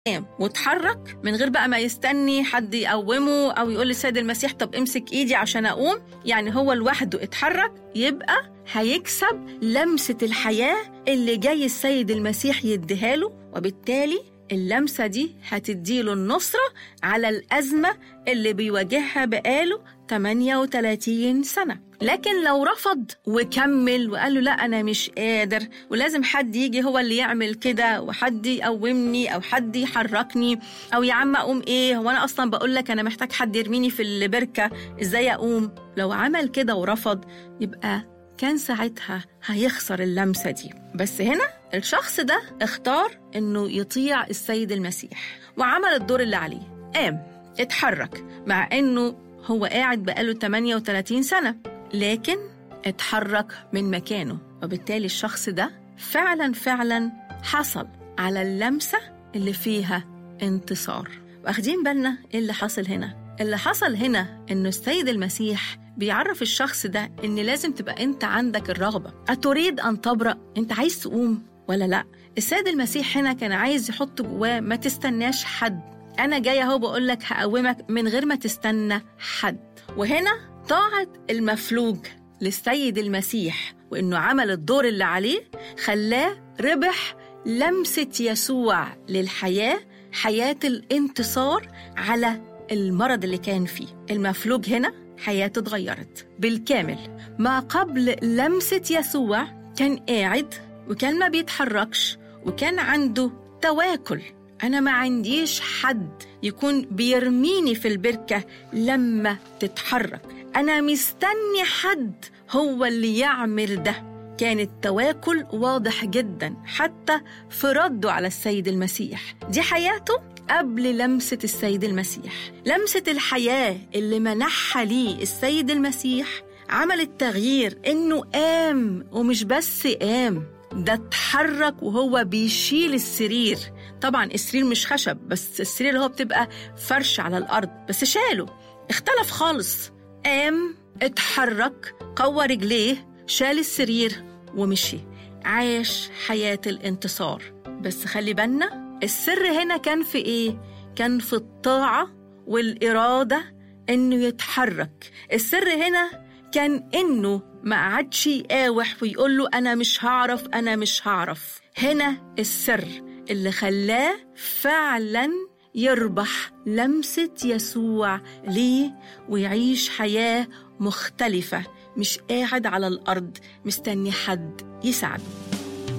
قام واتحرك من غير بقى ما يستني حد يقومه او يقول للسيد المسيح طب امسك ايدي عشان اقوم يعني هو لوحده اتحرك يبقى هيكسب لمسة الحياة اللي جاي السيد المسيح يديها له وبالتالي اللمسة دي هتديله النصرة على الأزمة اللي بيواجهها بقاله 38 سنة لكن لو رفض وكمل وقال له لا أنا مش قادر ولازم حد يجي هو اللي يعمل كده وحد يقومني أو حد يحركني أو يا عم أقوم إيه هو أنا أصلا بقول لك أنا محتاج حد يرميني في البركة إزاي أقوم لو عمل كده ورفض يبقى كان ساعتها هيخسر اللمسة دي بس هنا الشخص ده اختار انه يطيع السيد المسيح وعمل الدور اللي عليه قام اتحرك مع انه هو قاعد بقاله 38 سنة لكن اتحرك من مكانه وبالتالي الشخص ده فعلا فعلا حصل على اللمسة اللي فيها انتصار واخدين بالنا ايه اللي حصل هنا اللي حصل هنا انه السيد المسيح بيعرف الشخص ده ان لازم تبقى انت عندك الرغبه اتريد ان تبرأ انت عايز تقوم ولا لا السيد المسيح هنا كان عايز يحط جواه ما تستناش حد انا جاي اهو بقول لك هقومك من غير ما تستنى حد وهنا طاعه المفلوج للسيد المسيح وانه عمل الدور اللي عليه خلاه ربح لمسه يسوع للحياه حياه الانتصار على المرض اللي كان فيه المفلوج هنا حياته اتغيرت بالكامل ما قبل لمسة يسوع كان قاعد وكان ما بيتحركش وكان عنده تواكل أنا ما عنديش حد يكون بيرميني في البركة لما تتحرك أنا مستني حد هو اللي يعمل ده كان التواكل واضح جدا حتى في رده على السيد المسيح دي حياته قبل لمسة السيد المسيح لمسة الحياة اللي منحها ليه السيد المسيح عملت تغيير إنه قام ومش بس قام ده اتحرك وهو بيشيل السرير طبعا السرير مش خشب بس السرير اللي هو بتبقى فرش على الأرض بس شاله اختلف خالص قام اتحرك قوى رجليه شال السرير ومشي عاش حياة الانتصار بس خلي بالنا السر هنا كان في ايه كان في الطاعه والاراده انه يتحرك السر هنا كان انه ما قعدش يقاوح ويقول له انا مش هعرف انا مش هعرف هنا السر اللي خلاه فعلا يربح لمسه يسوع ليه ويعيش حياه مختلفه مش قاعد على الارض مستني حد يساعده